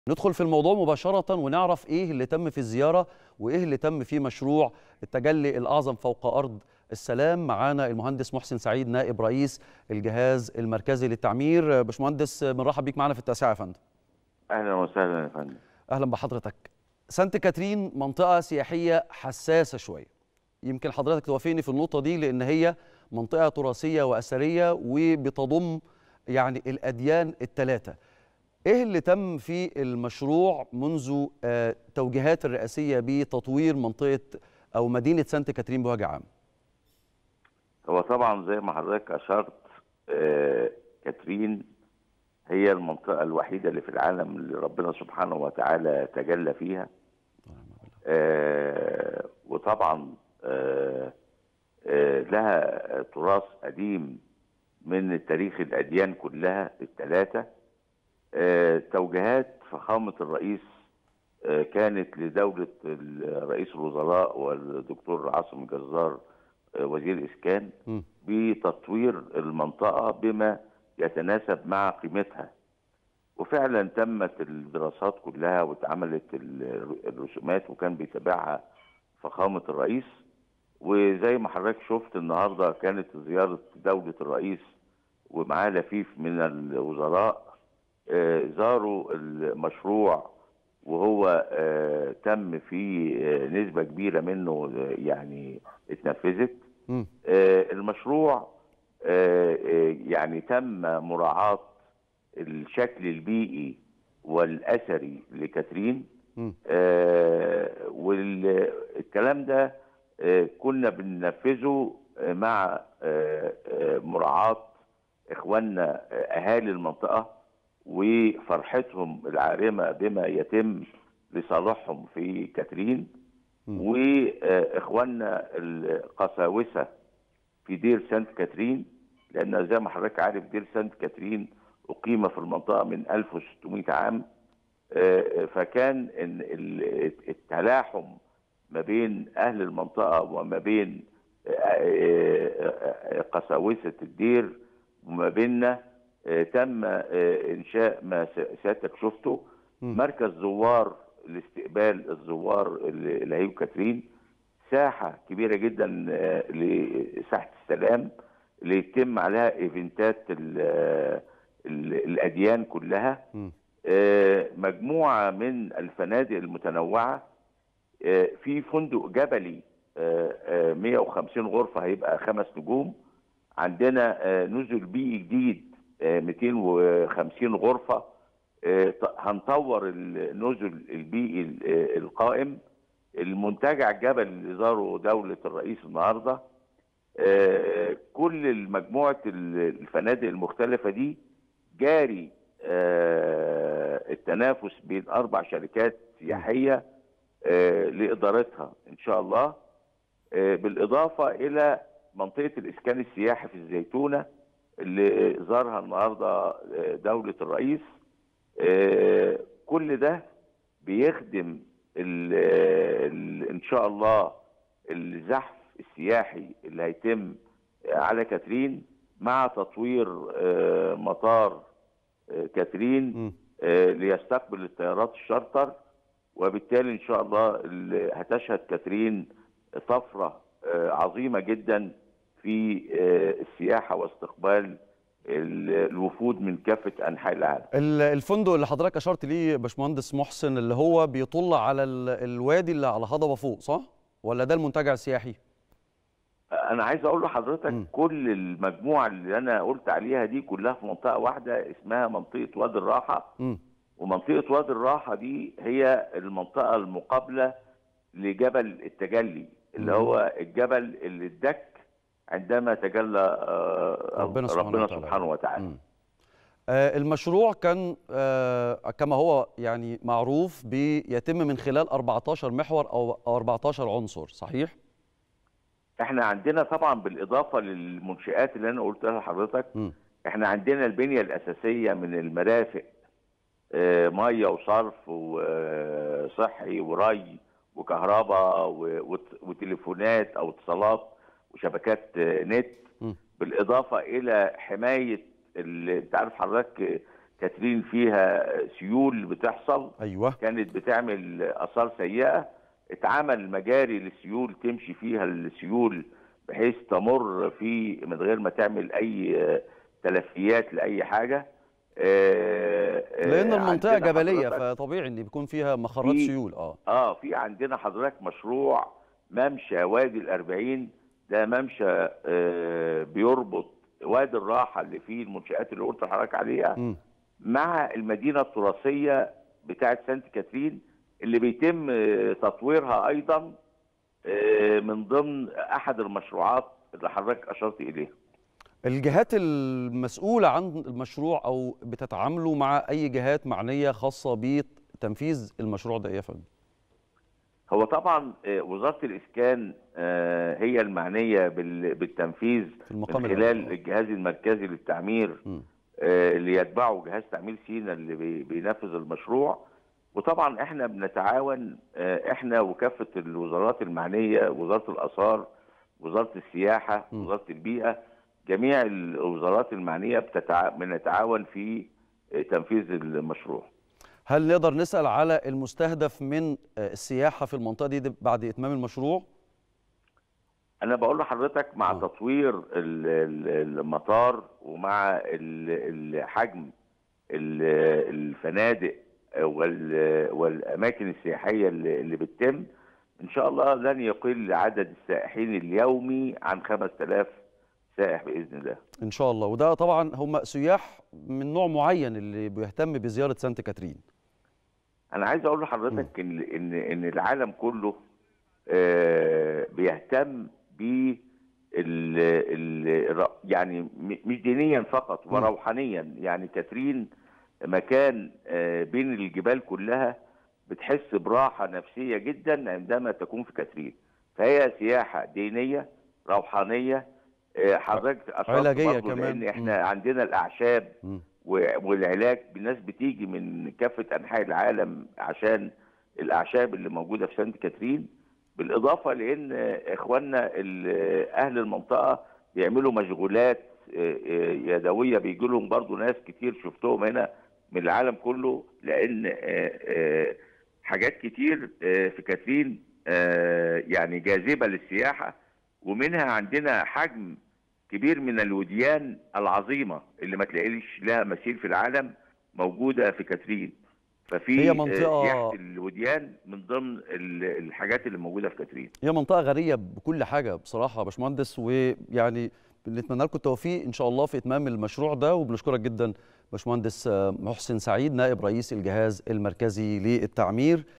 ندخل في الموضوع مباشرة ونعرف إيه اللي تم في الزيارة وإيه اللي تم في مشروع التجلي الأعظم فوق أرض السلام معانا المهندس محسن سعيد نائب رئيس الجهاز المركزي للتعمير باشمهندس بنرحب بيك معانا في التاسعة يا فندم اهلا وسهلا يا فندم أهلا بحضرتك سانت كاترين منطقة سياحية حساسة شوية يمكن حضرتك توافقني في النقطة دي لأن هي منطقة تراثية وأثرية وبتضم يعني الأديان الثلاثة ايه اللي تم في المشروع منذ آه، توجيهات الرئاسيه بتطوير منطقه او مدينه سانت كاترين بوجه عام؟ هو طبعا زي ما حضرتك اشرت آه كاترين هي المنطقه الوحيده اللي في العالم اللي ربنا سبحانه وتعالى تجلى فيها آه وطبعا آه آه لها تراث قديم من تاريخ الاديان كلها الثلاثه آه، توجيهات فخامة الرئيس آه، كانت لدولة رئيس الوزراء والدكتور عاصم الجزار آه، وزير الإسكان م. بتطوير المنطقة بما يتناسب مع قيمتها وفعلا تمت الدراسات كلها واتعملت ال- الرسومات وكان بيتابعها فخامة الرئيس وزي ما حضرتك شفت النهارده كانت زيارة دولة الرئيس ومعاه لفيف من الوزراء آه، زاروا المشروع وهو آه، تم فيه آه، نسبة كبيرة منه آه، يعني اتنفذت مم. آه، المشروع آه، آه، يعني تم مراعاة الشكل البيئي والأثري لكاترين مم. والكلام ده آه، كنا بننفذه آه، مع آه، آه، مراعاة إخواننا آه، أهالي المنطقة وفرحتهم العارمة بما يتم لصالحهم في كاترين مم. واخواننا القساوسه في دير سانت كاترين لان زي ما حضرتك عارف دير سانت كاترين اقيم في المنطقه من 1600 عام آه، فكان إن ال- التلاحم ما بين اهل المنطقه وما بين آه، آه، آه، قساوسه الدير وما بيننا آه، تم آه، انشاء ما س- سيادتك شفته مم. مركز زوار لاستقبال الزوار اللي اللي هيجوا كاترين ساحه كبيره جدا آه، لساحه السلام اللي يتم عليها ايفنتات ال- ال- الاديان كلها مم. آه، مجموعه من الفنادق المتنوعه آه، في فندق جبلي آه، آه، 150 غرفه هيبقى خمس نجوم عندنا آه، نزل بيئي جديد آه، 250 غرفه آه، ط- هنطور النزل البيئي ال- آه، القائم المنتجع الجبل اللي زاره دولة الرئيس النهاردة آه، كل مجموعة ال- الفنادق المختلفة دي جاري آه، التنافس بين أربع شركات سياحية آه، لإدارتها إن شاء الله آه، بالإضافة إلى منطقة الإسكان السياحي في الزيتونة اللي زارها النهاردة آه، دولة الرئيس آه، كل ده بيخدم ال ال ان شاء الله الزحف السياحي اللي هيتم على كاترين مع تطوير آه، مطار آه، كاترين مم. آه، ليستقبل الطيارات الشارتر وبالتالي ان شاء الله ال- هتشهد كاترين طفره آه، عظيمه جدا في آه، السياحه واستقبال ال- الوفود من كافه انحاء العالم ال- الفندق اللي حضرتك اشرت ليه باشمهندس محسن اللي هو بيطل على ال- الوادي اللي على هضبه فوق صح؟ ولا ده المنتجع السياحي؟ انا عايز اقول لحضرتك مم. كل المجموعه اللي انا قلت عليها دي كلها في منطقه واحده اسمها منطقه وادي الراحه مم. ومنطقه وادي الراحه دي هي المنطقه المقابله لجبل التجلي اللي مم. هو الجبل اللي اتدك عندما تجلى آه، ربنا سبحانه ربنا وتعالى. سبحانه وتعالى مم. آه، المشروع كان آه، كما هو يعني معروف بيتم من خلال 14 محور او أو 14 عنصر صحيح؟ احنا عندنا طبعا بالاضافه للمنشات اللي انا قلتها لحضرتك مم. احنا عندنا البنيه الاساسيه من المرافق آه، ميه وصرف وصحي وري وكهرباء و- وت- وتليفونات او اتصالات وشبكات آه، نت مم. بالاضافه الى حمايه ال- انت عارف حضرتك كاترين فيها سيول بتحصل ايوه كانت بتعمل اثار سيئه اتعمل مجاري للسيول تمشي فيها السيول بحيث تمر في من غير ما تعمل اي آه، تلفيات لاي حاجه آه، آه، لان المنطقه عندنا جبليه حضرتك- فطبيعي ان بيكون فيها مخرات في- سيول اه اه في عندنا حضرتك مشروع ممشى وادي الأربعين ده ممشى آه بيربط وادي الراحة اللي فيه المنشآت اللي قلت لحضرتك عليها مم. مع المدينة التراثية بتاعة سانت كاترين اللي بيتم آه، تطويرها أيضا آه، من ضمن أحد المشروعات اللي حضرتك أشرت إليها الجهات المسؤوله عن المشروع او بتتعاملوا مع اي جهات معنيه خاصه بتنفيذ المشروع ده إيه يا فندم هو طبعا آه، وزارة الإسكان آه، هي المعنية بال- بالتنفيذ في المقام من الأول. خلال الجهاز المركزي للتعمير مم. آه، اللي يتبعه جهاز تعمير سينا اللي بي- بينفذ المشروع وطبعا احنا بنتعاون آه، احنا وكافه الوزارات المعنيه وزاره الاثار وزاره السياحه م. وزاره البيئه جميع الوزارات المعنيه بتتع... بنتعاون في آه، تنفيذ المشروع هل نقدر نسال على المستهدف من آه، السياحه في المنطقه دي دي بعد اتمام المشروع انا بقول لحضرتك مع آه. تطوير ال- ال- المطار ومع ال- الحجم ال- الفنادق وال- والاماكن السياحيه اللي اللي بتتم ان شاء الله لن يقل عدد السائحين اليومي عن 5000 سائح باذن الله ان شاء الله وده طبعا هم سياح من نوع معين اللي بيهتم بزياره سانت كاترين انا عايز اقول لحضرتك ان ان ان العالم كله آه، بيهتم ب ال ال يعني م- مش دينيا فقط مم. وروحانيا يعني كاترين مكان آه، بين الجبال كلها بتحس براحه نفسيه جدا عندما تكون في كاترين فهي سياحه دينيه روحانيه آه، حضرتك أشرت علاجية برضو كمان. لان احنا عندنا الاعشاب مم. و- والعلاج الناس بتيجي من كافه انحاء العالم عشان الاعشاب اللي موجوده في سانت كاترين بالاضافه لان اخواننا ال- اهل المنطقه بيعملوا مشغولات آه، آه، يدويه بيجي لهم برضو ناس كتير شفتهم هنا من العالم كله لان آه، آه، حاجات كتير آه، في كاترين آه، يعني جاذبه للسياحه ومنها عندنا حجم كبير من الوديان العظيمه اللي ما تلاقيش لها مثيل في العالم موجوده في كاترين ففي هي آه، منطقة- سياحه الوديان من ضمن ال- الحاجات اللي موجوده في كاترين هي منطقه غنيه بكل حاجه بصراحه يا باشمهندس ويعني بنتمنى لكم التوفيق ان شاء الله في اتمام المشروع ده وبنشكرك جدا باشمهندس آه، محسن سعيد نائب رئيس الجهاز المركزي للتعمير